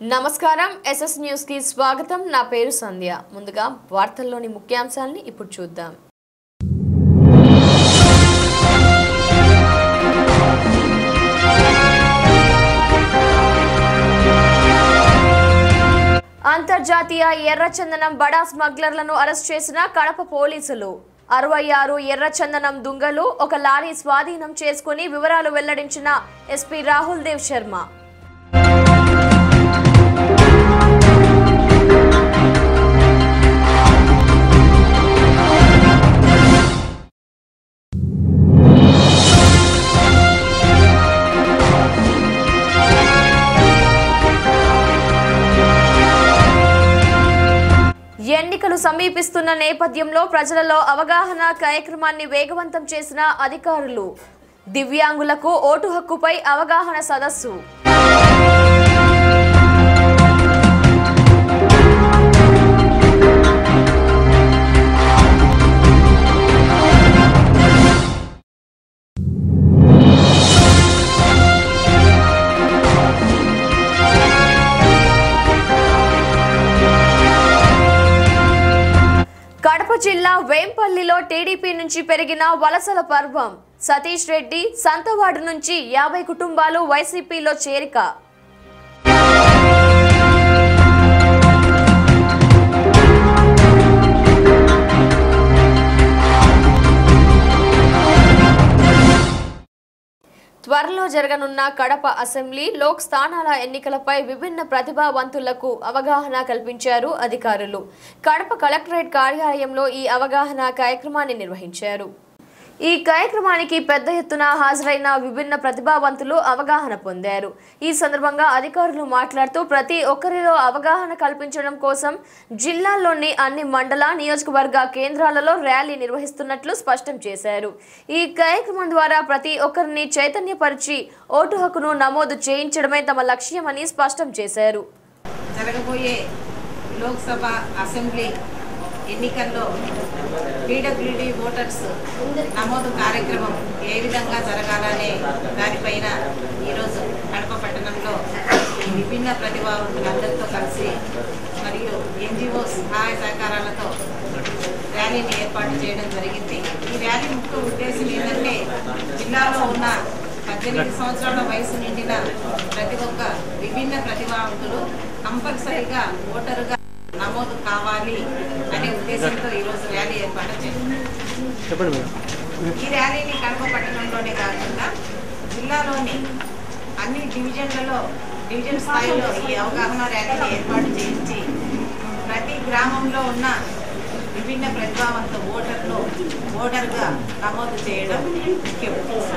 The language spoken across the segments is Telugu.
నమస్కారం ఎస్ఎస్ న్యూస్ కి స్వాగతం నా పేరు సంధ్య ముందుగా వార్తల్లోని ముఖ్యాంశాలని ఇప్పుడు చూద్దాం అంతర్జాతీయ ఎర్రచందనం బడా స్మగ్లర్లను అరెస్ట్ చేసిన కడప పోలీసులు అరవై ఆరు ఎర్రచందనం దుంగలు ఒక లారీ స్వాధీనం చేసుకుని వివరాలు వెల్లడించిన ఎస్పీ రాహుల్ దేవ్ శర్మ ఎన్నికలు సమీపిస్తున్న నేపథ్యంలో ప్రజలలో అవగాహన కార్యక్రమాన్ని వేగవంతం చేసిన అధికారులు దివ్యాంగులకు ఓటు హక్కుపై అవగాహన సదస్సు కడప జిల్లా వేంపల్లిలో టీడీపీ నుంచి పెరిగిన వలసల పర్వం సతీష్ రెడ్డి సంతవాడు నుంచి యాభై కుటుంబాలు వైసీపీలో చేరిక త్వరలో జరగనున్న కడప అసెంబ్లీ లోక్ స్థానాల ఎన్నికలపై విభిన్న ప్రతిభావంతులకు అవగాహన కల్పించారు అధికారులు కడప కలెక్టరేట్ కార్యాలయంలో ఈ అవగాహన కార్యక్రమాన్ని నిర్వహించారు ఈ కార్యక్రమానికి పెద్ద ఎత్తున హాజరైన విభిన్న ప్రతిభావంతులు అవగాహన పొందారు ఈ సందర్భంగా అధికారులు మాట్లాడుతూ ప్రతి ఒక్కరిలో అవగాహన కల్పించడం కోసం జిల్లాల్లోని అన్ని మండల నియోజకవర్గ కేంద్రాలలో ర్యాలీ నిర్వహిస్తున్నట్లు స్పష్టం చేశారు ఈ కార్యక్రమం ద్వారా ప్రతి ఒక్కరిని చైతన్యపరిచి ఓటు హక్కును నమోదు చేయించడమే తమ లక్ష్యమని స్పష్టం చేశారు జరగబోయే లోక్సభ అసెంబ్లీ ఎన్నికల్లో పీడబ్ల్యూడి ఓటర్స్ నమోదు కార్యక్రమం ఏ విధంగా జరగాలనే దానిపైన ఈరోజు కడప పట్టణంలో ఈ విభిన్న ప్రతిభావంతులందరితో కలిసి మరియు ఎన్జిఓ సహాయ సహకారాలతో ర్యాలీని ఏర్పాటు చేయడం జరిగింది ఈ ర్యాలీ ముఖ్య ఉద్దేశం ఏంటంటే జిల్లాలో ఉన్న పద్దెనిమిది సంవత్సరాల వయసు నిండిన ప్రతి ఒక్క విభిన్న ప్రతిభావంతులు కంపల్సరీగా ఓటరుగా నమోదు కావాలి అనే ఉద్దేశంతో ఈరోజు ర్యాలీ ఏర్పాటు చేసింది చెప్పండి మేడం ఈ ర్యాలీని కడప పట్టణంలోనే కాకుండా జిల్లాలోని అన్ని డివిజన్లలో డివిజన్ స్థాయిలో ఈ అవగాహన ర్యాలీని ఏర్పాటు చేయించి ప్రతి గ్రామంలో ఉన్న విభిన్న ప్రతిభావంత ఓటర్లు ఓటర్గా నమోదు చేయడం ముఖ్యం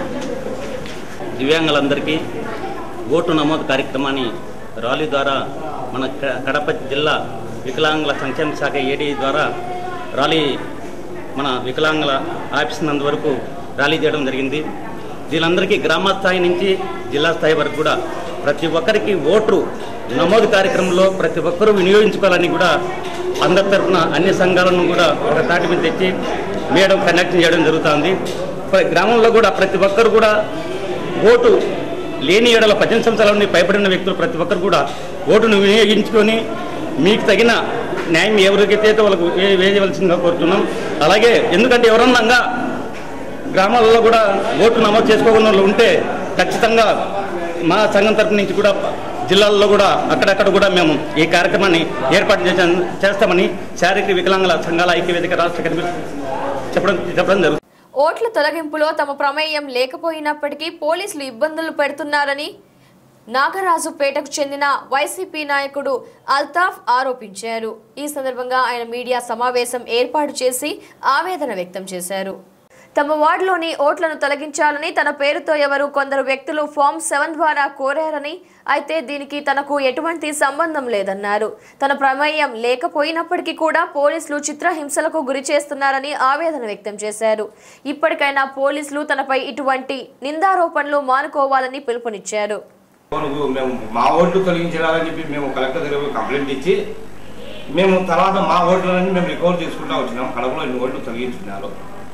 దివ్యాంగులందరికీ ఓటు నమోదు కార్యక్రమాన్ని ర్యాలీ ద్వారా మన క- కడప జిల్లా వికలాంగుల సంక్షేమ శాఖ ఏడీ ద్వారా ర్యాలీ మన వికలాంగుల ఆఫీస్ నందు వరకు ర్యాలీ చేయడం జరిగింది వీళ్ళందరికీ గ్రామ స్థాయి నుంచి జిల్లా స్థాయి వరకు కూడా ప్రతి ఒక్కరికి ఓటు నమోదు కార్యక్రమంలో ప్రతి ఒక్కరూ వినియోగించుకోవాలని కూడా అందరి తరఫున అన్ని సంఘాలను కూడా ఒక తాటి మీద తెచ్చి మేడం కనెక్ట్ చేయడం జరుగుతుంది ప్ర- గ్రామంలో కూడా ప్రతి ఒక్కరు కూడా ఓటు లేని ఏడల పద్దెనిమిది సంవత్సరాల నుండి పైబడిన వ్యక్తులు ప్రతి ఒక్కరు కూడా ఓటును వినియోగించుకొని మీకు తగిన న్యాయం ఎవరికైతే వాళ్ళకు వే- వేయవలసిందిగా కోరుతున్నాం అలాగే ఎందుకంటే ఎవరన్నా గ్రామాలలో కూడా ఓటు నమోదు చేసుకోకుండా వాళ్ళు ఉంటే ఖచ్చితంగా మా సంఘం తరపు నుంచి కూడా జిల్లాల్లో కూడా అక్కడక్కడ కూడా మేము ఈ కార్యక్రమాన్ని ఏర్పాటు చేసా చేస్తామని శారీరక వికలాంగుల సంఘాల ఐక్యవేదిక రాష్ట్ర కమిటీ చెప్పడం చెప్పడం జరుగుతుంది ఓట్ల తొలగింపులో తమ ప్రమేయం లేకపోయినప్పటికీ పోలీసులు ఇబ్బందులు పెడుతున్నారని నాగరాజుపేటకు చెందిన వైసీపీ నాయకుడు అల్తాఫ్ ఆరోపించారు ఈ సందర్భంగా ఆయన మీడియా సమావేశం ఏర్పాటు చేసి ఆవేదన వ్యక్తం చేశారు తమ వార్డులోని ఓట్లను తొలగించాలని తన పేరుతో ఎవరు కొందరు వ్యక్తులు ఫామ్ సెవెన్ ద్వారా కోరారని అయితే దీనికి తనకు ఎటువంటి సంబంధం లేదన్నారు తన ప్రమేయం లేకపోయినప్పటికీ కూడా పోలీసులు చిత్రహింసలకు గురి చేస్తున్నారని ఆవేదన వ్యక్తం చేశారు ఇప్పటికైనా పోలీసులు తనపై ఇటువంటి నిందారోపణలు మానుకోవాలని పిలుపునిచ్చారు నువ్వు మేము మా ఓట్లు తొలగించాలని చెప్పి మేము కలెక్టర్ దగ్గర పోయి కంప్లైంట్ ఇచ్చి మేము తర్వాత మా ఓట్లని మేము రికవర్ చేసుకుంటూ వచ్చినాం కడపలో ఇన్ని ఓట్లు తొలగించుకున్నారు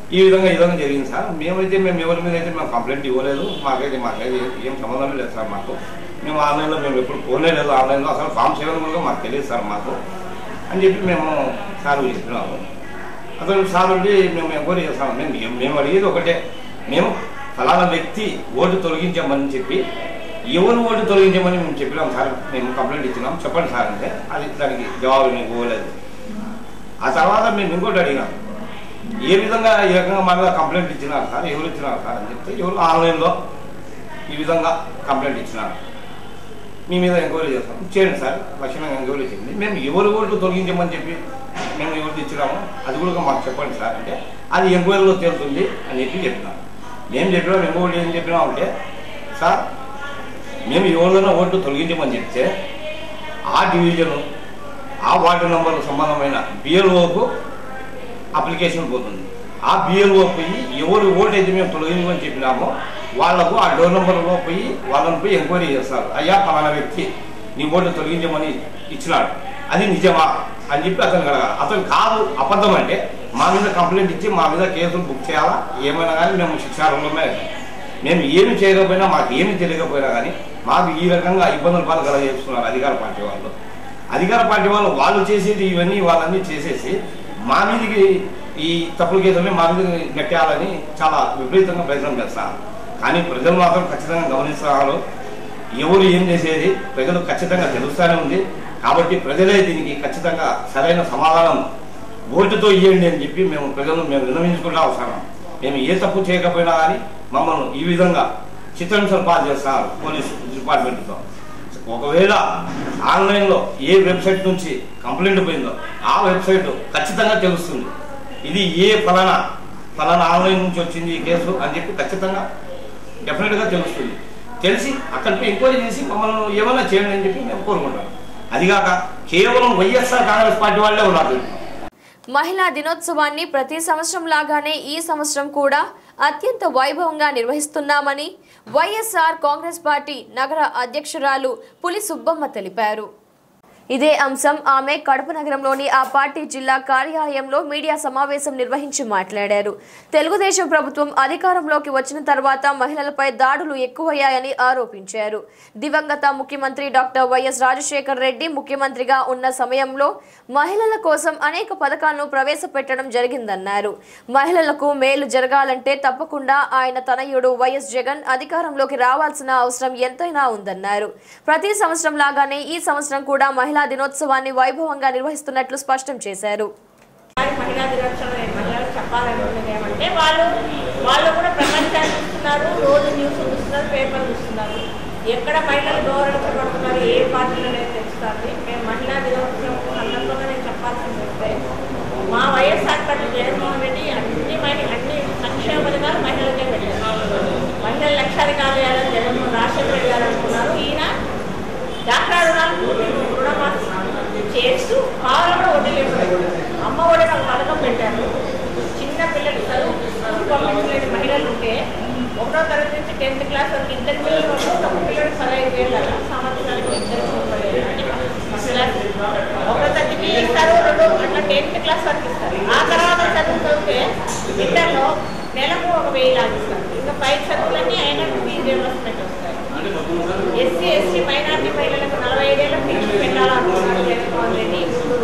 ఈ విధంగా ఈ విధంగా జరిగింది సార్ మేమైతే మేము ఎవరి మీద అయితే మేము కంప్లైంట్ ఇవ్వలేదు మాకైతే మాకైతే ఏం సంబంధం లేదు సార్ మాకు మేము ఆన్లైన్లో మేము ఎప్పుడు ఫోనే లేదు ఆన్లైన్లో అసలు ఫామ్ సెవెన్ కూడా మాకు తెలియదు సార్ మాకు అని చెప్పి మేము సార్ చెప్పినాము అసలు సార్ ఉండి మేము ఎంక్వైరీ చేస్తాము మేము ఏం- మేము అడిగేది ఒకటే మేము ఫలానా వ్యక్తి ఓటు తొలగించమని చెప్పి ఎవరు ఓటు తొలగించమని మేము చెప్పినాం సార్ మేము కంప్లైంట్ ఇచ్చినాం చెప్పండి సార్ అంటే అది దానికి జవాబు మేము ఇవ్వలేదు ఆ తర్వాత మేము ఇంకోటి అడిగినాం ఏ విధంగా ఏ రకంగా మా మీద కంప్లైంట్ ఇచ్చినారు సార్ ఎవరు ఇచ్చినారు సార్ అని చెప్తే ఎవరు ఆన్లైన్లో ఈ విధంగా కంప్లైంట్ ఇచ్చినారు మీ మీద ఎంక్వైరీ చేస్తాం చేయండి సార్ లక్షణంగా ఎంక్వైరీ చేయండి మేము ఎవరు ఓట్లు తొలగించమని చెప్పి మేము ఎవరికి ఇచ్చినాము అది కూడా మాకు చెప్పండి సార్ అంటే అది ఎంక్వైరీలో తేలుతుంది అని చెప్పి చెప్పినాం మేము చెప్పినాం ఇంకోటి ఏం చెప్పినాం అంటే సార్ మేము ఎవరిదైనా ఓట్లు తొలగించమని చెప్తే ఆ డివిజను ఆ వార్డు నంబర్కు సంబంధమైన బిఎల్ఓకు అప్లికేషన్ పోతుంది ఆ బిఎల్ఓ పోయి ఎవరు ఓటు అయితే మేము తొలగించమని చెప్పినామో వాళ్లకు ఆ డోర్ నెంబర్లో పోయి వాళ్ళని పోయి ఎంక్వైరీ చేస్తారు అయ్యా పలానా వ్యక్తి నీ ఓటు తొలగించమని ఇచ్చినాడు అది నిజమా అని చెప్పి అతను అడగాలి అతను కాదు అబద్ధం అంటే మా మీద కంప్లైంట్ ఇచ్చి మా మీద కేసులు బుక్ చేయాలా ఏమైనా కానీ మేము శిక్షార్హులమే మేము ఏమి చేయకపోయినా మాకు ఏమి తెలియకపోయినా కానీ మాకు ఈ రకంగా ఇబ్బందులు పాలు కలగజేస్తున్నారు అధికార పార్టీ వాళ్ళు అధికార పార్టీ వాళ్ళు వాళ్ళు చేసేది ఇవన్నీ వాళ్ళన్నీ చేసేసి మా మీదకి ఈ తప్పుడు కేసుల్ని మా మీద నెట్టేయాలని చాలా విపరీతంగా ప్రయత్నం చేస్తారు కానీ ప్రజలు మాత్రం ఖచ్చితంగా గమనిస్తున్నారు ఎవరు ఏం చేసేది ప్రజలు ఖచ్చితంగా తెలుస్తూనే ఉంది కాబట్టి ప్రజలే దీనికి ఖచ్చితంగా సరైన సమాధానం ఓటుతో ఇవ్వండి అని చెప్పి మేము ప్రజలను మేము విన్నవించుకుంటా వస్తున్నాం మేము ఏ తప్పు చేయకపోయినా కానీ మమ్మల్ని ఈ విధంగా చిత్రహింసలు పాలు చేస్తారు పోలీస్ డిపార్ట్మెంట్తో ఒకవేళ ఆన్లైన్లో ఏ వెబ్సైట్ నుంచి కంప్లైంట్ పోయిందో ఆ వెబ్సైట్ ఖచ్చితంగా తెలుస్తుంది ఇది ఏ ఫలానా ఫలానా ఆన్లైన్ నుంచి వచ్చింది ఈ కేసు అని చెప్పి ఖచ్చితంగా డెఫినెట్గా తెలుస్తుంది తెలిసి అక్కడికి ఎంక్వైరీ చేసి మమ్మల్ని ఏమైనా చేయండి అని చెప్పి మేము కోరుకుంటాం అదిగాక కేవలం వైఎస్ఆర్ కాంగ్రెస్ పార్టీ వాళ్ళే ఉన్నారు మహిళా దినోత్సవాన్ని ప్రతి సంవత్సరం లాగానే ఈ సంవత్సరం కూడా అత్యంత వైభవంగా నిర్వహిస్తున్నామని వైఎస్ఆర్ కాంగ్రెస్ పార్టీ నగర అధ్యక్షురాలు పులి సుబ్బమ్మ తెలిపారు ఇదే అంశం ఆమె కడప నగరంలోని ఆ పార్టీ జిల్లా కార్యాలయంలో మీడియా సమావేశం నిర్వహించి మాట్లాడారు తెలుగుదేశం ప్రభుత్వం అధికారంలోకి వచ్చిన తర్వాత మహిళలపై దాడులు ఎక్కువయ్యాయని ఆరోపించారు దివంగత ముఖ్యమంత్రి డాక్టర్ వైఎస్ రాజశేఖర్ రెడ్డి ముఖ్యమంత్రిగా ఉన్న సమయంలో మహిళల కోసం అనేక పథకాలను ప్రవేశపెట్టడం జరిగిందన్నారు మహిళలకు మేలు జరగాలంటే తప్పకుండా ఆయన తనయుడు వైఎస్ జగన్ అధికారంలోకి రావాల్సిన అవసరం ఎంతైనా ఉందన్నారు ప్రతి సంవత్సరం లాగానే ఈ సంవత్సరం కూడా మహిళా దినోత్సవాన్ని వైభవంగా నిర్వహిస్తున్నట్లు స్పష్టం చేశారు వారి మహిళా దినోత్సవం మహిళలకు చెప్పాలనుకున్నది ఏమంటే వాళ్ళు వాళ్ళు కూడా ప్రపంచాన్ని చూస్తున్నారు రోజు న్యూస్ చూస్తున్నారు పేపర్ చూస్తున్నారు ఎక్కడ మహిళలు గౌరవించబడుతున్నారు ఏ పార్టీలో అనేది తెలుస్తుంది మేము మహిళా దినోత్సవం సందర్భంగా నేను చెప్పాల్సింది అంటే మా వైఎస్ఆర్ పార్టీ జగన్మోహన్ రెడ్డి అన్ని మహిళ అన్ని సంక్షేమ పథకాలు మహిళలకే పెట్టారు మహిళల లక్షాధికారులు చేయాలని జగన్మోహన్ రాజశేఖర రెడ్డి గారు అనుకున్నారు ఈయన డాక్టర్ రుణాలు రుణమాఫీ చేస్తూ కావాలి కూడా వడ్డీ లేదు అమ్మ ఒడి నాకు పథకం పెట్టారు చిన్న పిల్లలు చదువు స్కూల్ పంపించలేని మహిళలు ఉంటే ఒకటో తరగతి నుంచి టెన్త్ క్లాస్ వరకు ఇద్దరు పిల్లలు వరకు ఒక పిల్లడు పదహైదు వేల సంవత్సరానికి ఇద్దరు ముప్పై వేలు అంటే ఫస్ట్ క్లాస్ ఒకటో తరగతికి ఇస్తారు రెండు అట్లా టెన్త్ క్లాస్ వరకు ఇస్తారు ఆ తర్వాత చదువు చదివితే ఇంటర్లో నెలకు ఒక వెయ్యి లాగిస్తారు ఇంకా పై చదువులన్నీ అయినట్టు ఫీజు రియంబర్స్మెంట్ వస్తాయి ఎస్సీ ఎస్టీ మైనార్టీ మహిళలకు నలభై ఐదేళ్ల పెన్షన్ పెట్టాలనుకున్నారు జగన్మోహన్ రెడ్డి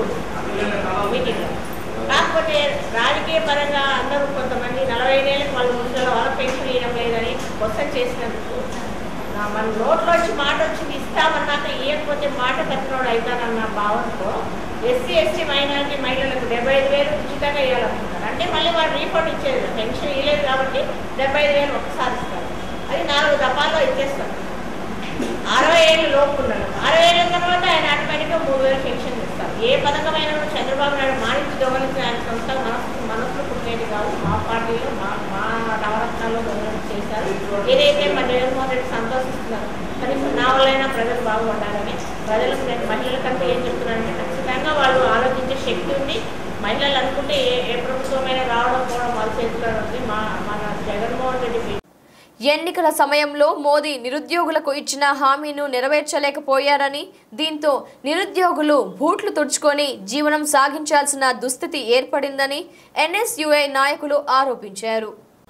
మీటింగ్ కాకపోతే రాజకీయ పరంగా అందరూ కొంతమంది నలభై ఐదేళ్ళకి వాళ్ళు ముసలి వాళ్ళ పెన్షన్ ఇవ్వడం లేదని క్వశ్చన్ చేసినందుకు నా మన నోట్లో వచ్చి మాట వచ్చింది ఇస్తామన్నాక ఇవ్వకపోతే మాట కట్టినోడు అవుతానన్న భావంతో ఎస్సీ ఎస్టీ మైనారిటీ మహిళలకు డెబ్బై ఐదు వేలు ఉచితంగా ఇవ్వాలనుకుంటారు అంటే మళ్ళీ వాళ్ళు రీఫండ్ ఇచ్చేది పెన్షన్ ఇవ్వలేదు కాబట్టి డెబ్బై ఐదు వేలు ఒకసారి ఇస్తారు అది నాలుగు దఫాల్లో ఇచ్చేస్తారు అరవై ఏళ్ళు లోపు ఉన్నాడు అరవై ఏళ్ళ తర్వాత ఆయన ఆటోమేటిక్గా మూడు వేలు పెన్షన్ ఇస్తారు ఏ పథకమైన కూడా చంద్రబాబు నాయుడు మానించి గమనించిన ఆయన సొంత మనసు మనసులో పుట్టేది కాదు మా పార్టీలో మా మా నవరత్నాల్లో గమనించి చేశారు ఏదైతే మా జగన్మోహన్ రెడ్డి సంతోషిస్తున్నారు కనీసం నా వల్లైనా ప్రజలు బాగుపడాలని ప్రజలకు నేను మహిళలకంటే ఏం చెప్తున్నానంటే ఖచ్చితంగా వాళ్ళు ఆలోచించే శక్తి ఉంది మహిళలు అనుకుంటే ఏ ఏ ప్రభుత్వమైనా రావడం పోవడం వాళ్ళ చేతిలో ఉంది మా మన జగన్మోహన్ రెడ్డి ఎన్నికల సమయంలో మోదీ నిరుద్యోగులకు ఇచ్చిన హామీను నెరవేర్చలేకపోయారని దీంతో నిరుద్యోగులు బూట్లు తుడుచుకొని జీవనం సాగించాల్సిన దుస్థితి ఏర్పడిందని ఎన్ఎస్యుఐ నాయకులు ఆరోపించారు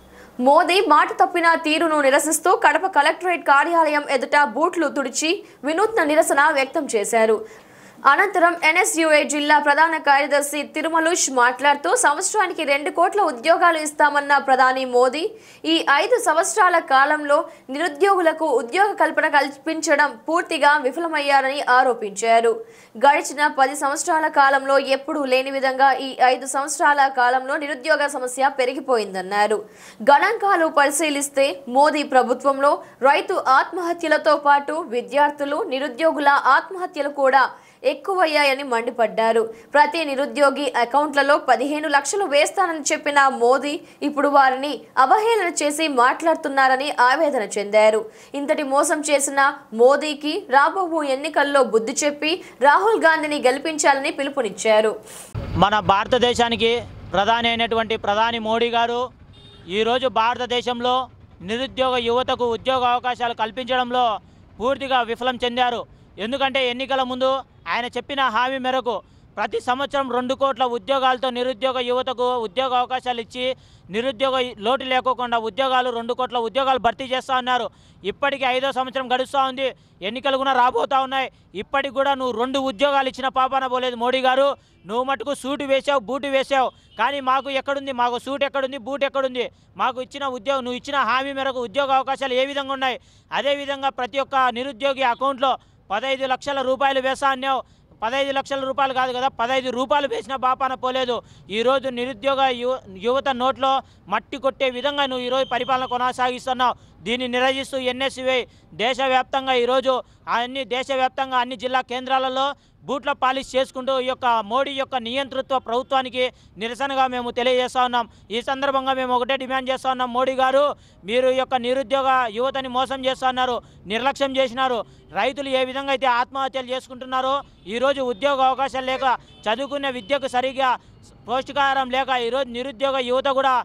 మోదీ మాట తప్పిన తీరును నిరసిస్తూ కడప కలెక్టరేట్ కార్యాలయం ఎదుట బూట్లు తుడిచి వినూత్న నిరసన వ్యక్తం చేశారు అనంతరం ఎన్ఎస్యుఐ జిల్లా ప్రధాన కార్యదర్శి తిరుమలుష్ మాట్లాడుతూ సంవత్సరానికి రెండు కోట్ల ఉద్యోగాలు ఇస్తామన్న ప్రధాని మోదీ ఈ ఐదు సంవత్సరాల కాలంలో నిరుద్యోగులకు ఉద్యోగ కల్పన కల్పించడం పూర్తిగా విఫలమయ్యారని ఆరోపించారు గడిచిన పది సంవత్సరాల కాలంలో ఎప్పుడూ లేని విధంగా ఈ ఐదు సంవత్సరాల కాలంలో నిరుద్యోగ సమస్య పెరిగిపోయిందన్నారు గణాంకాలు పరిశీలిస్తే మోదీ ప్రభుత్వంలో రైతు ఆత్మహత్యలతో పాటు విద్యార్థులు నిరుద్యోగుల ఆత్మహత్యలు కూడా ఎక్కువయ్యాయని మండిపడ్డారు ప్రతి నిరుద్యోగి అకౌంట్లలో పదిహేను లక్షలు వేస్తానని చెప్పిన మోదీ ఇప్పుడు వారిని అవహేళన చేసి మాట్లాడుతున్నారని ఆవేదన చెందారు ఇంతటి మోసం చేసిన మోదీకి రాబోవు ఎన్నికల్లో బుద్ధి చెప్పి రాహుల్ గాంధీని గెలిపించాలని పిలుపునిచ్చారు మన భారతదేశానికి ప్రధాని అయినటువంటి ప్రధాని మోడీ గారు ఈరోజు భారతదేశంలో నిరుద్యోగ యువతకు ఉద్యోగ అవకాశాలు కల్పించడంలో పూర్తిగా విఫలం చెందారు ఎందుకంటే ఎన్నికల ముందు ఆయన చెప్పిన హామీ మేరకు ప్రతి సంవత్సరం రెండు కోట్ల ఉద్యోగాలతో నిరుద్యోగ యువతకు ఉద్యోగ అవకాశాలు ఇచ్చి నిరుద్యోగ లోటు లేకోకుండా ఉద్యోగాలు రెండు కోట్ల ఉద్యోగాలు భర్తీ చేస్తూ ఉన్నారు ఇప్పటికీ ఐదో సంవత్సరం గడుస్తూ ఉంది ఎన్నికలు కూడా రాబోతా ఉన్నాయి ఇప్పటికి కూడా నువ్వు రెండు ఉద్యోగాలు ఇచ్చిన పాపాన పోలేదు మోడీ గారు నువ్వు మటుకు సూటు వేసావు బూటు వేసావు కానీ మాకు ఎక్కడుంది మాకు సూట్ ఎక్కడుంది బూట్ ఎక్కడుంది మాకు ఇచ్చిన ఉద్యోగం నువ్వు ఇచ్చిన హామీ మేరకు ఉద్యోగ అవకాశాలు ఏ విధంగా ఉన్నాయి అదేవిధంగా ప్రతి ఒక్క నిరుద్యోగి అకౌంట్లో పదహైదు లక్షల రూపాయలు వేసా అన్నావు పదహైదు లక్షల రూపాయలు కాదు కదా పదహైదు రూపాయలు వేసిన పాపాన పోలేదు ఈరోజు నిరుద్యోగ యువ యువత నోట్లో మట్టి కొట్టే విధంగా నువ్వు ఈరోజు పరిపాలన కొనసాగిస్తున్నావు దీన్ని నిరసిస్తూ ఎన్ఎస్యుఐ దేశవ్యాప్తంగా ఈరోజు అన్ని దేశవ్యాప్తంగా అన్ని జిల్లా కేంద్రాలలో బూట్ల పాలిష్ చేసుకుంటూ ఈ యొక్క మోడీ యొక్క నియంతృత్వ ప్రభుత్వానికి నిరసనగా మేము తెలియజేస్తా ఉన్నాం ఈ సందర్భంగా మేము ఒకటే డిమాండ్ చేస్తా ఉన్నాం మోడీ గారు మీరు ఈ యొక్క నిరుద్యోగ యువతని మోసం చేస్తా ఉన్నారు నిర్లక్ష్యం చేసినారు రైతులు ఏ విధంగా అయితే ఆత్మహత్యలు చేసుకుంటున్నారో ఈరోజు ఉద్యోగ అవకాశాలు లేక చదువుకునే విద్యకు సరిగా పౌష్టికాహారం లేక ఈరోజు నిరుద్యోగ యువత కూడా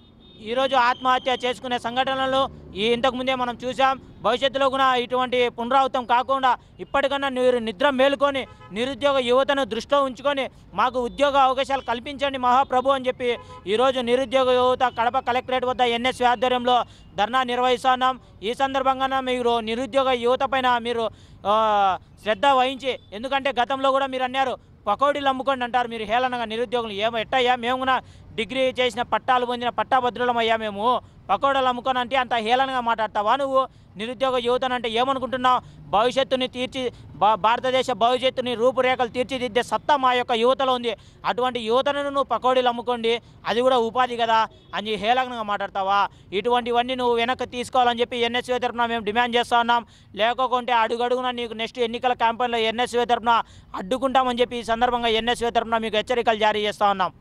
ఈరోజు ఆత్మహత్య చేసుకునే సంఘటనలు ఈ ఇంతకుముందే మనం చూసాం భవిష్యత్తులో కూడా ఇటువంటి పునరావృతం కాకుండా ఇప్పటికన్నా మీరు నిద్ర మేలుకొని నిరుద్యోగ యువతను దృష్టిలో ఉంచుకొని మాకు ఉద్యోగ అవకాశాలు కల్పించండి మహాప్రభు అని చెప్పి ఈరోజు నిరుద్యోగ యువత కడప కలెక్టరేట్ వద్ద ఎన్ఎస్వి ఆధ్వర్యంలో ధర్నా నిర్వహిస్తున్నాం ఈ సందర్భంగా మీరు నిరుద్యోగ యువత పైన మీరు ఆ, శ్రద్ధ వహించి ఎందుకంటే గతంలో కూడా మీరు అన్నారు పకోడీలు అమ్ముకోండి అంటారు మీరు హేళనగా నిరుద్యోగులు ఏమో ఎట్టయ్యా మేము కూడా డిగ్రీ చేసిన పట్టాలు పొందిన పట్టాభద్రులం అయ్యా మేము పకోడీలు అమ్ముకొని అంటే అంత హేళనగా మాట్లాడతావా నువ్వు నిరుద్యోగ యువతను అంటే ఏమనుకుంటున్నావు భవిష్యత్తుని తీర్చి భా- భారతదేశ భవిష్యత్తుని రూపురేఖలు తీర్చిదిద్దే సత్తా మా యొక్క యువతలో ఉంది అటువంటి యువతను నువ్వు పకోడీలు అమ్ముకోండి అది కూడా ఉపాధి కదా అని హేళనగా మాట్లాడతావా ఇటువంటివన్నీ నువ్వు వెనక్కి తీసుకోవాలని చెప్పి ఎన్ఎస్వీ తరఫున మేము డిమాండ్ చేస్తా ఉన్నాం లేకపోతే అడుగడుగున నీకు నెక్స్ట్ ఎన్నికల క్యాంపెయిన్లో ఎన్ఎస్వీ తరఫున అడ్డుకుంటామని చెప్పి ఈ సందర్భంగా ఎన్ఎస్వీ తరఫున మీకు హెచ్చరికలు జారీ చేస్తా ఉన్నాం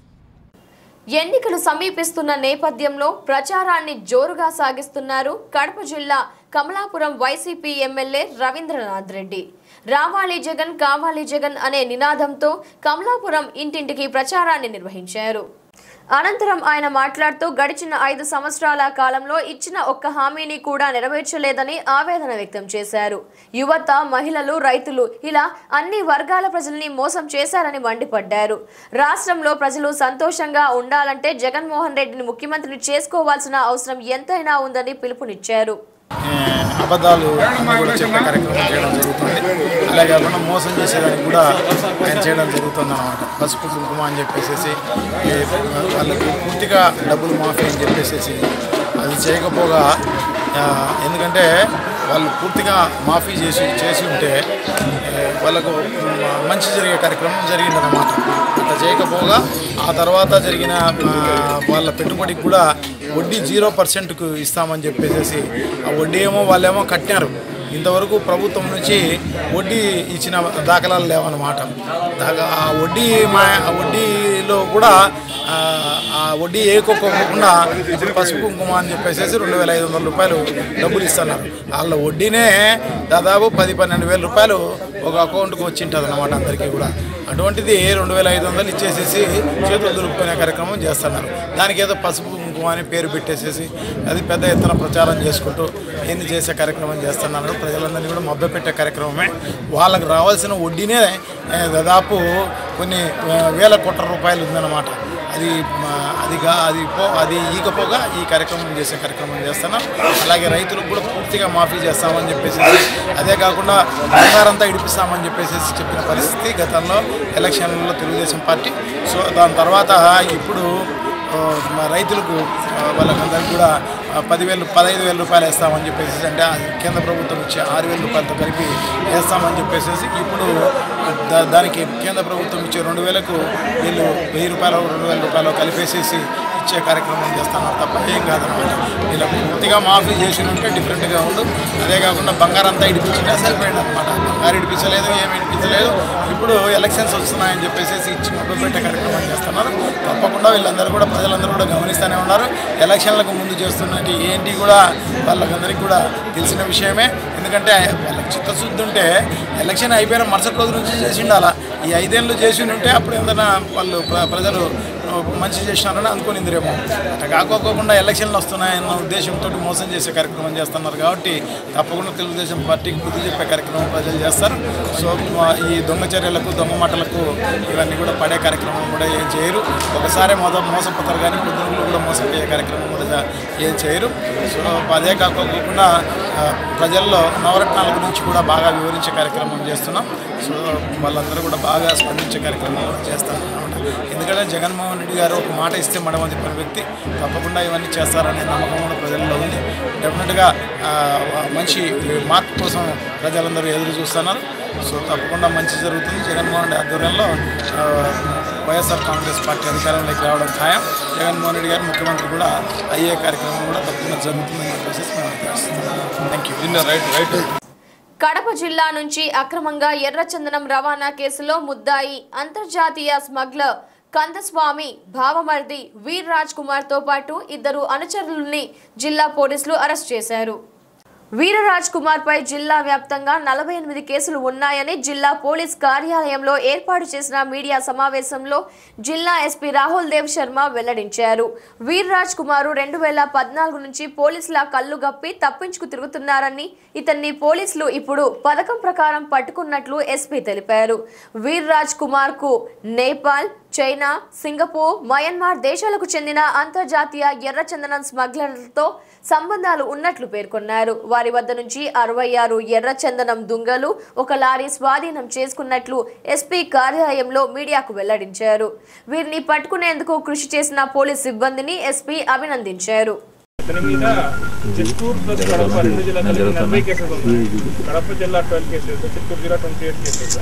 ఎన్నికలు సమీపిస్తున్న నేపథ్యంలో ప్రచారాన్ని జోరుగా సాగిస్తున్నారు కడప జిల్లా కమలాపురం వైసీపీ ఎమ్మెల్యే రవీంద్రనాథ్ రెడ్డి రావాలి జగన్ కావాలి జగన్ అనే నినాదంతో కమలాపురం ఇంటింటికి ప్రచారాన్ని నిర్వహించారు అనంతరం ఆయన మాట్లాడుతూ గడిచిన ఐదు సంవత్సరాల కాలంలో ఇచ్చిన ఒక్క హామీని కూడా నెరవేర్చలేదని ఆవేదన వ్యక్తం చేశారు యువత మహిళలు రైతులు ఇలా అన్ని వర్గాల ప్రజల్ని మోసం చేశారని మండిపడ్డారు రాష్ట్రంలో ప్రజలు సంతోషంగా ఉండాలంటే జగన్మోహన్ రెడ్డిని ముఖ్యమంత్రిని చేసుకోవాల్సిన అవసరం ఎంతైనా ఉందని పిలుపునిచ్చారు ఏ, అబద్ధాలు అన్నీ కూడా చెప్పే కార్యక్రమం చేయడం జరుగుతుంది అలాగే కాకుండా మోసం చేసేదానికి కూడా ఆయన చేయడం జరుగుతుంది అనమాట పసుపు కుంకుమ అని చెప్పేసి ఏ, వాళ్ళకి పూర్తిగా డబ్బులు మాఫీ అని చెప్పేసి అది చేయకపోగా ఆ, ఎందుకంటే వాళ్ళు పూర్తిగా మాఫీ చేసి చేసి ఉంటే ఏ, వాళ్ళకు మ, మంచి జరిగే కార్యక్రమం జరిగిందన్నమాట అట్లా చేయకపోగా ఆ తర్వాత జరిగిన ఆ, వాళ్ళ పెట్టుబడికి కూడా వడ్డీ జీరో పర్సెంట్కు ఇస్తామని చెప్పేసి ఆ వడ్డీ ఏమో వాళ్ళేమో కట్టినారు ఇంతవరకు ప్రభుత్వం నుంచి వడ్డీ ఇచ్చిన దాఖలాలు లేవన్నమాట దాకా ఆ వడ్డీ మా ఆ వడ్డీలో కూడా ఆ, ఆ వడ్డీ ఏకోకుండా ఇప్పుడు పసుపు కుంకుమ అని చెప్పేసి రెండు వేల ఐదు వందల రూపాయలు డబ్బులు ఇస్తున్నారు వాళ్ళ వడ్డీనే దాదాపు పది పన్నెండు వేల రూపాయలు ఒక అకౌంట్కి వచ్చింటుంది అనమాట అందరికీ కూడా అటువంటిది రెండు వేల ఐదు వందలు ఇచ్చేసేసి చేతులు దులుపుకునే కార్యక్రమం చేస్తున్నారు దానికి ఏదో పసుపు కుంకుమ కుటుంబం అని పేరు పెట్టేసేసి అది పెద్ద ఎత్తున ప్రచారం చేసుకుంటూ ఏంది చేసే కార్యక్రమం చేస్తున్నారు ప్రజలందరినీ కూడా మభ్యపెట్టే కార్యక్రమమే వాళ్ళకి రావాల్సిన వడ్డీనే ఏ, దాదాపు కొన్ని ఆ, వేల కోట్ల రూపాయలు ఉందన్నమాట అది మా, అది గా అది పో అది ఈకపోగా ఈ కార్యక్రమం చేసే కార్యక్రమం చేస్తున్నాం అలాగే రైతులకు కూడా పూర్తిగా మాఫీ చేస్తామని చెప్పేసి అదే కాకుండా బంగారంతా ఇడిపిస్తామని చెప్పేసి చెప్పిన పరిస్థితి గతంలో ఎలక్షన్లలో తెలుగుదేశం పార్టీ సో దాని తర్వాత ఇప్పుడు ఆ, మా రైతులకు ఆ, వాళ్ళకందరికీ కూడా ఆ, పదివేలు పదహైదు వేల రూపాయలు వేస్తామని చెప్పేసి అంటే ఆ కేంద్ర ప్రభుత్వం ఇచ్చే ఆరు వేల రూపాయలతో కలిపి వేస్తామని చెప్పేసి ఇప్పుడు దా- దానికి కేంద్ర ప్రభుత్వం ఇచ్చే రెండు వేలకు వీళ్ళు వెయ్యి రూపాయలు రెండు వేల రూపాయలు కలిపేసేసి ఇచ్చే కార్యక్రమం చేస్తున్నారు తప్ప ఏం కాదనమాట వీళ్ళకి పూర్తిగా మాఫీ చేసి ఉంటే డిఫరెంట్గా ఉండు అదే కాకుండా బంగారం అంతా ఇడిపించినా సరిపోయింది అనమాట బంగారు ఇడిపించలేదు ఏమి ఇడిపించలేదు ఇప్పుడు ఎలక్షన్స్ వస్తున్నాయని చెప్పేసి ఇచ్చి మొదలు పెట్టే కార్యక్రమం చేస్తున్నారు తప్పకుండా వీళ్ళందరూ కూడా ప్రజలందరూ కూడా గమనిస్తూనే ఉన్నారు ఎలక్షన్లకు ముందు చేస్తున్నట్టు ఏంటి కూడా వాళ్ళకందరికీ కూడా తెలిసిన విషయమే ఎందుకంటే వాళ్ళకి చిత్తశుద్ధి ఉంటే ఎలక్షన్ అయిపోయిన మరుసటి రోజు నుంచి చేసి ఉండాలా ఈ ఐదేళ్ళు చేసి ఉంటే అప్పుడు ఏదైనా వాళ్ళు ప్ర- ప్రజలు ఆ, మంచి చేసినారని అనుకునిందిరేమో అట్లా కాకోకుండా ఎలక్షన్లు వస్తున్నాయన్న ఉద్దేశంతో మోసం చేసే కార్యక్రమం చేస్తున్నారు కాబట్టి తప్పకుండా తెలుగుదేశం పార్టీకి బుద్ధి చెప్పే కార్యక్రమం ప్రజలు చేస్తారు సో మా ఈ దొంగ చర్యలకు దొంగ మాటలకు ఇవన్నీ కూడా పడే కార్యక్రమం కూడా ఏం చేయరు ఒకసారి మొద మోసపోతారు కానీ పొద్దున్నలు కూడా మోసం చేసే కార్యక్రమం కూడా జా- ఏం చేయరు సో అదే కాకోకుండా ఆ, ప్రజల్లో నవరత్నాల గురించి కూడా బాగా వివరించే కార్యక్రమం చేస్తున్నాం సో వాళ్ళందరూ కూడా బాగా స్పందించే కార్యక్రమం కూడా చేస్తారు అన్నమాట ఎందుకంటే జగన్మోహన్ రెడ్డి గారు ఒక మాట ఇస్తే మడమ తిప్పిన వ్యక్తి తప్పకుండా ఇవన్నీ చేస్తారనే నమ్మకం కూడా ప్రజల్లో ఉంది డెఫినెట్గా ఆ, మంచి మార్పు కోసం ప్రజలందరూ ఎదురు చూస్తున్నారు సో తప్పకుండా మంచి జరుగుతుంది జగన్మోహన్ రెడ్డి ఆధ్వర్యంలో ఆ, వైఎస్ఆర్ కాంగ్రెస్ పార్టీ అధికారంలోకి రావడం ఖాయం జగన్మోహన్ రెడ్డి గారు ముఖ్యమంత్రి కూడా అయ్యే కార్యక్రమం కూడా తప్పకుండా జరుగుతుందని చెప్పేసి మేము ఆశిస్తున్నాం thank you right right Kadapa జిల్లా నుంచి అక్రమంగా ఎర్రచందనం రవాణా కేసులో ముద్దాయి అంతర్జాతీయ స్మగ్లర్ కందస్వామి భావమర్ది వీర్ రాజ్ కుమార్ తో పాటు ఇద్దరు అనుచరులని జిల్లా పోలీసులు అరెస్ట్ చేశారు వీరరాజ్ కుమార్ పై జిల్లా వ్యాప్తంగా నలభై ఎనిమిది కేసులు ఉన్నాయని జిల్లా పోలీస్ కార్యాలయంలో ఏర్పాటు చేసిన మీడియా సమావేశంలో జిల్లా ఎస్పీ రాహుల్ దేవ్ శర్మ వెల్లడించారు వీర్రాజ్ కుమారు రెండు వేల పద్నాలుగు నుంచి పోలీసుల కళ్ళు గప్పి తప్పించుకు తిరుగుతున్నారని ఇతన్ని పోలీసులు ఇప్పుడు పథకం ప్రకారం పట్టుకున్నట్లు ఎస్పీ తెలిపారు వీర్రాజ్ కుమార్ కు నేపాల్ చైనా సింగపూర్ మయన్మార్ దేశాలకు చెందిన అంతర్జాతీయ ఎర్రచందనం స్మగ్లర్లతో సంబంధాలు ఉన్నట్లు పేర్కొన్నారు వారి వద్ద నుంచి అరవై ఆరు ఎర్రచందనం దుంగలు ఒక లారీ స్వాధీనం చేసుకున్నట్లు ఎస్పీ కార్యాలయంలో మీడియాకు వెల్లడించారు వీరిని పట్టుకునేందుకు కృషి చేసిన పోలీస్ సిబ్బందిని ఎస్పీ అభినందించారు ఇతని మీద చిత్తూరు ప్లస్ కడప రెండు జిల్లా కలిపి నలభై కేసెస్ ఉన్నాయి కడప జిల్లా ట్వెల్వ్ కేసెస్ చిత్తూరు జిల్లా ట్వంటీ ఎయిట్ కేసెస్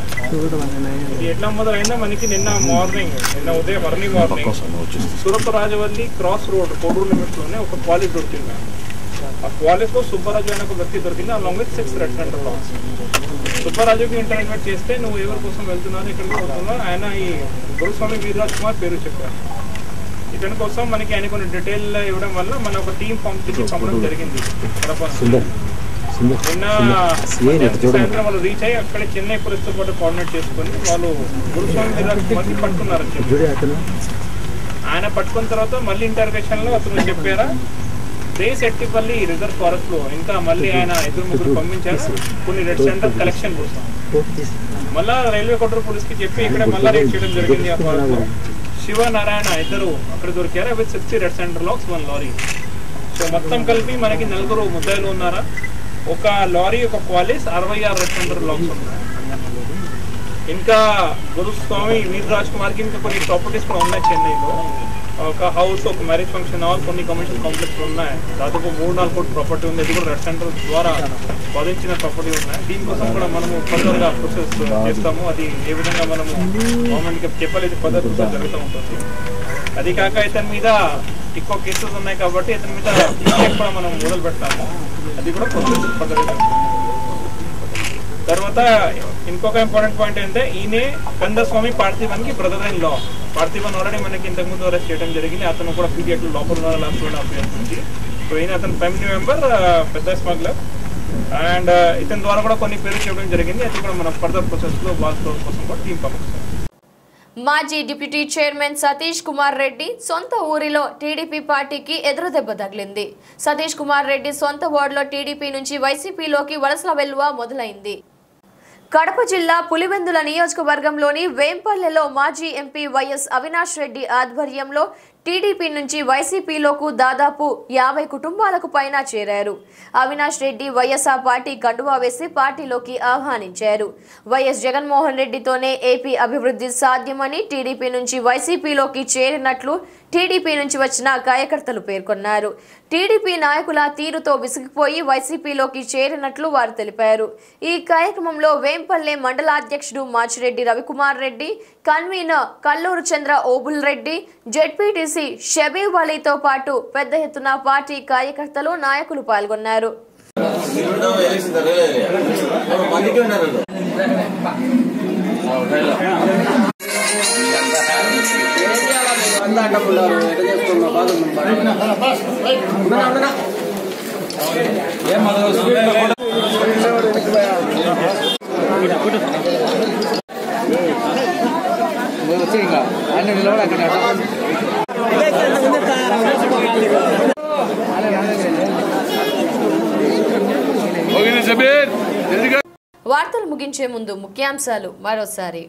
ఇది ఎట్లా మొదలైందో మనకి నిన్న మార్నింగ్ నిన్న ఉదయం early morning Surapurajavalli cross road Koduru limits లోనే ఒక క్వాలిటీ దొరికింది ఆ క్వాలిస్ లో సుబ్బరాజు అనే ఒక వ్యక్తి దొరికింది along with six red sanders logs సుబ్బరాజుకి ఇంటర్వ్యూ చేస్తే నువ్వు ఎవరి కోసం వెళ్తున్నావు ఎక్కడికి వెళ్తున్నావు ఆయన ఈ గురుస్వామి వీరరాజ్ కుమార్ పేరు చెప్పారు ఇతని కోసం మనకి ఆయన కొన్ని డీటెయిల్ ఇవ్వడం వల్ల మన ఒక టీం పంపించి పంపడం జరిగింది కడప నుంచి. నిన్న సాయంత్రం వాళ్ళు రీచ్ అయ్యి అక్కడ చెన్నై పోలీసుతో పాటు కోఆర్డినేట్ చేసుకొని వాళ్ళు గురుస్వామి వీరరాజ్ కుమార్కి పట్టుకున్నారు చెన్నై. ఆయన పట్టుకున్న తర్వాత మళ్ళీ ఇంటర్గేషన్ లో అతను చెప్పారా రేస్ ఎట్టిపల్లి రిజర్వ్ ఫారెస్ట్ లో ఇంకా మళ్ళీ ఆయన ఇద్దరు ముగ్గురు పంపించారు కొన్ని రెడ్ సెంటర్ కలెక్షన్ కోసం మళ్ళా రైల్వే కొట్టూరు పోలీస్ కి చెప్పి ఇక్కడ మళ్ళా రేట్ చేయడం జరిగింది ఆ ఫారెస్ట్ లో శివ నారాయణ ఇద్దరు అక్కడ దొరికారు with sixty red sanders logs one lorry so మొత్తం కలిపి మనకి నలుగురు ముద్దాయిలు ఉన్నారా ఒక లారీ ఒక క్వాలిస్ అరవై ఆరు రెడ్ సెంటర్ లాక్స్ ఉన్నాయి ఇంకా గురుస్వామి వీరరాజ్ కుమార్కి ఇంకా కొన్ని ప్రాపర్టీస్ కూడా ఉన్నాయి చెన్నైలో ఒక హౌస్ ఒక మ్యారేజ్ ఫంక్షన్ హాల్ కొన్ని కమర్షియల్ కాంప్లెక్స్ ఉన్నాయి దాదాపు మూడు నాలుగు కోట్ల ప్రాపర్టీ ఉంది ఇది కూడా రెడ్ సెంటర్ ద్వారా సాధించిన ప్రాపర్టీ ఉన్నాయి దీనికోసం కూడా మనము ఫర్దర్ గా ప్రొసెస్ చేస్తాము అది ఏ విధంగా మనము గవర్నమెంట్ కి చెప్పాలి ఇది ఫర్దర్ ప్రొసెస్ జరుగుతూ ఉంటుంది అది కాక ఇతని మీద ఎక్కువ కేసెస్ ఉన్నాయి కాబట్టి ఇతని మీద PCF కూడా మనం మొదలు పెడతాము అది కూడా ప్రొసెస్ ఫర్దర్ తర్వాత ఇంకొక ఇంపార్టెంట్ పాయింట్ ఏంటంటే ఈయనే కందస్వామి పార్థివన్కి brother in law Parthivan already మనకి ఇంతకు ముందు అరెస్ట్ చేయడం జరిగింది అతను కూడా పీడిఎట్ లోపల ఉన్నారు లాస్ట్ వన్ హాఫ్ ఇయర్స్ నుంచి సో ఈయన అతను ఫ్యామిలీ మెంబర్ పెద్ద స్మగ్లర్ అండ్ ఇతని ద్వారా కూడా కొన్ని పేరు చేయడం జరిగింది అది కూడా మనం ఫర్దర్ ప్రాసెస్ లో వాళ్ళ కోసం కూడా టీం పంపిస్తాం మాజీ డిప్యూటీ చైర్మన్ సతీష్ కుమార్ రెడ్డి సొంత ఊరిలో టీడీపీ పార్టీకి ఎదురుదెబ్బ తగిలింది సతీష్ కుమార్ రెడ్డి సొంత వార్డులో టీడీపీ నుంచి వైసీపీలోకి వలసల వెల్లువ మొదలైంది కడప జిల్లా పులివెందుల నియోజకవర్గంలోని వేంపల్లెలో మాజీ ఎంపీ వైఎస్ అవినాష్ రెడ్డి ఆధ్వర్యంలో టీడీపీ నుంచి వైసీపీలోకు దాదాపు యాభై కుటుంబాలకు పైన చేరారు అవినాష్ రెడ్డి వైఎస్ఆర్ పార్టీ కండువా వేసి పార్టీలోకి ఆహ్వానించారు వైఎస్ జగన్మోహన్ రెడ్డితోనే ఏపీ అభివృద్ధి సాధ్యమని టీడీపీ నుంచి వైసీపీలోకి చేరినట్లు టీడీపీ నుంచి వచ్చిన కార్యకర్తలు పేర్కొన్నారు టీడీపీ నాయకుల తీరుతో విసిగిపోయి వైసీపీలోకి చేరినట్లు వారు తెలిపారు ఈ కార్యక్రమంలో వేంపల్లె మండలాధ్యక్షుడు మాచిరెడ్డి రవికుమార్ రెడ్డి కన్వీనర్ కల్లూరు చంద్ర ఓబుల్ రెడ్డి జెడ్పీటీసీ షబీబ్ అలీతో పాటు పెద్ద ఎత్తున పార్టీ కార్యకర్తలు నాయకులు పాల్గొన్నారు వార్తలు ముగించే ముందు ముఖ్యాంశాలు మరోసారి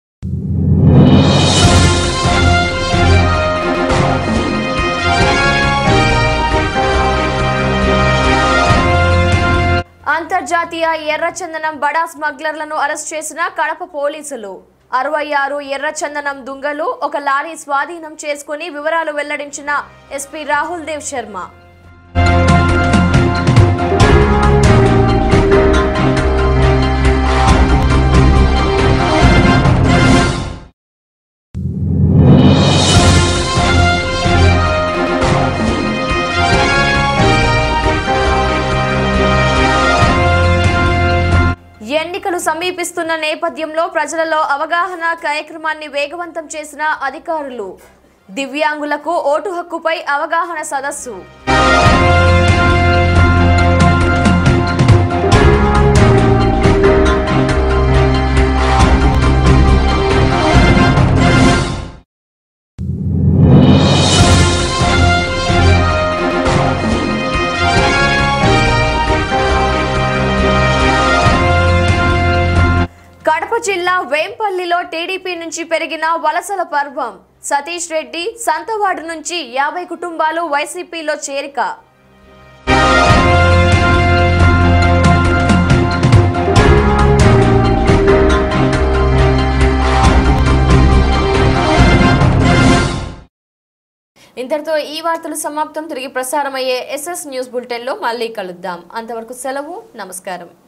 అంతర్జాతీయ ఎర్రచందనం బడా స్మగ్లర్లను అరెస్ట్ చేసిన కడప పోలీసులు అరవై ఆరు ఎర్రచందనం దుంగలు ఒక లారీ స్వాధీనం చేసుకుని వివరాలు వెల్లడించిన ఎస్పీ రాహుల్ దేవ్ శర్మ ఎన్నికలు సమీపిస్తున్న నేపథ్యంలో ప్రజలలో అవగాహన కార్యక్రమాన్ని వేగవంతం చేసిన అధికారులు దివ్యాంగులకు ఓటు హక్కుపై అవగాహన సదస్సు కడప జిల్లా వేంపల్లిలో టీడీపీ నుంచి పెరిగిన వలసల పర్వం సతీష్ రెడ్డి సంతవాడు నుంచి యాభై కుటుంబాలు వైసీపీలో చేరిక ఇంతటితో ఈ వార్తలు సమాప్తం తిరిగి ప్రసారమయ్యే ఎస్ఎస్ న్యూస్ బులెటిన్లో మళ్ళీ కలుద్దాం అంతవరకు సెలవు నమస్కారం